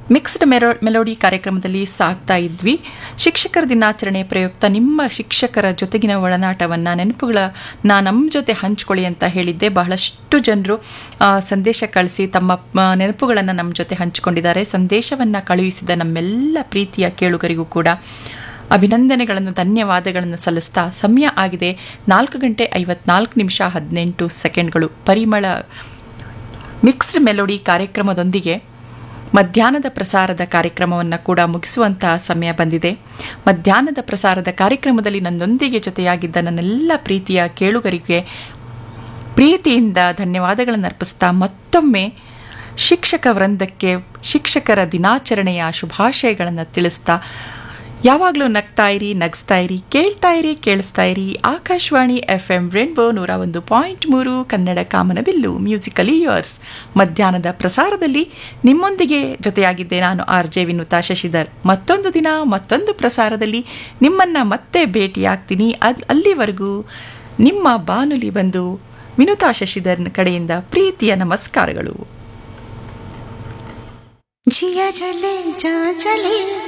mixed ಮೆರೋ melody ಕಾರ್ಯಕ್ರಮದಲ್ಲಿ ಸಾಗ್ತಾ ಇದ್ವಿ ಶಿಕ್ಷಕರ ದಿನಾಚರಣೆ ಪ್ರಯುಕ್ತ ನಿಮ್ಮ ಶಿಕ್ಷಕರ ಜೊತೆಗಿನ ಒಳನಾಟವನ್ನು ನೆನಪುಗಳ ನಾ ನಮ್ಮ ಜೊತೆ ಹಂಚ್ಕೊಳ್ಳಿ ಅಂತ ಹೇಳಿದ್ದೆ ಬಹಳಷ್ಟು ಜನರು ಆ, ಸಂದೇಶ ಕಳಿಸಿ ತಮ್ಮ ನೆನಪುಗಳನ್ನು ನಮ್ಮ ಜೊತೆ ಹಂಚಿಕೊಂಡಿದ್ದಾರೆ ಸಂದೇಶವನ್ನು ಕಳುಹಿಸಿದ ನಮ್ಮೆಲ್ಲ ಪ್ರೀತಿಯ ಕೇಳುಗರಿಗೂ ಕೂಡ ಅಭಿನಂದನೆಗಳನ್ನು ಧನ್ಯವಾದಗಳನ್ನು ಸಲ್ಲಿಸ್ತಾ ಸಮಯ ಆಗಿದೆ ನಾಲ್ಕು ಗಂಟೆ ಐವತ್ನಾಲ್ಕು ನಿಮಿಷ ಹದಿನೆಂಟು ಸೆಕೆಂಡ್ಗಳು ಪರಿಮಳ ಮಿಕ್ಸ್ಡ್ ಮೆಲೋಡಿ ಕಾರ್ಯಕ್ರಮದೊಂದಿಗೆ ಮಧ್ಯಾಹ್ನದ ಪ್ರಸಾರದ ಕಾರ್ಯಕ್ರಮವನ್ನು ಕೂಡ ಮುಗಿಸುವಂತಹ ಸಮಯ ಬಂದಿದೆ ಮಧ್ಯಾಹ್ನದ ಪ್ರಸಾರದ ಕಾರ್ಯಕ್ರಮದಲ್ಲಿ ನನ್ನೊಂದಿಗೆ ಜೊತೆಯಾಗಿದ್ದ ನನ್ನೆಲ್ಲ ಪ್ರೀತಿಯ ಕೇಳುಗರಿಗೆ ಪ್ರೀತಿಯಿಂದ ಧನ್ಯವಾದಗಳನ್ನು ಅರ್ಪಿಸ್ತಾ ಮತ್ತೊಮ್ಮೆ ಶಿಕ್ಷಕ ವೃಂದಕ್ಕೆ ಶಿಕ್ಷಕರ ದಿನಾಚರಣೆಯ ಶುಭಾಶಯಗಳನ್ನು ತಿಳಿಸ್ತಾ ಯಾವಾಗಲೂ ನಗ್ತಾ ಇರಿ ನಗಿಸ್ತಾ ಇರಿ ಕೇಳ್ತಾ ಇರಿ ಕೇಳಿಸ್ತಾ ಇರಿ ಆಕಾಶವಾಣಿ ಎಫ್ ಎಂ ರೇನ್ಬೋ ನೂರ ಒಂದು ಪಾಯಿಂಟ್ ಮೂರು ಕನ್ನಡ ಕಾಮನಬಿಲ್ಲು ಮ್ಯೂಸಿಕಲಿ ಇಯರ್ಸ್ ಮಧ್ಯಾಹ್ನದ ಪ್ರಸಾರದಲ್ಲಿ ನಿಮ್ಮೊಂದಿಗೆ ಜೊತೆಯಾಗಿದ್ದೆ ನಾನು ಆರ್ ಜೆ ವಿನುತಾ ಶಶಿಧರ್ ಮತ್ತೊಂದು ದಿನ ಮತ್ತೊಂದು ಪ್ರಸಾರದಲ್ಲಿ ನಿಮ್ಮನ್ನು ಮತ್ತೆ ಭೇಟಿಯಾಗ್ತೀನಿ ಅದು ಅಲ್ಲಿವರೆಗೂ ನಿಮ್ಮ ಬಾನುಲಿ ಬಂದು ವಿನುತಾ ಶಶಿಧರ್ನ ಕಡೆಯಿಂದ ಪ್ರೀತಿಯ ನಮಸ್ಕಾರಗಳು जिया चले जा चले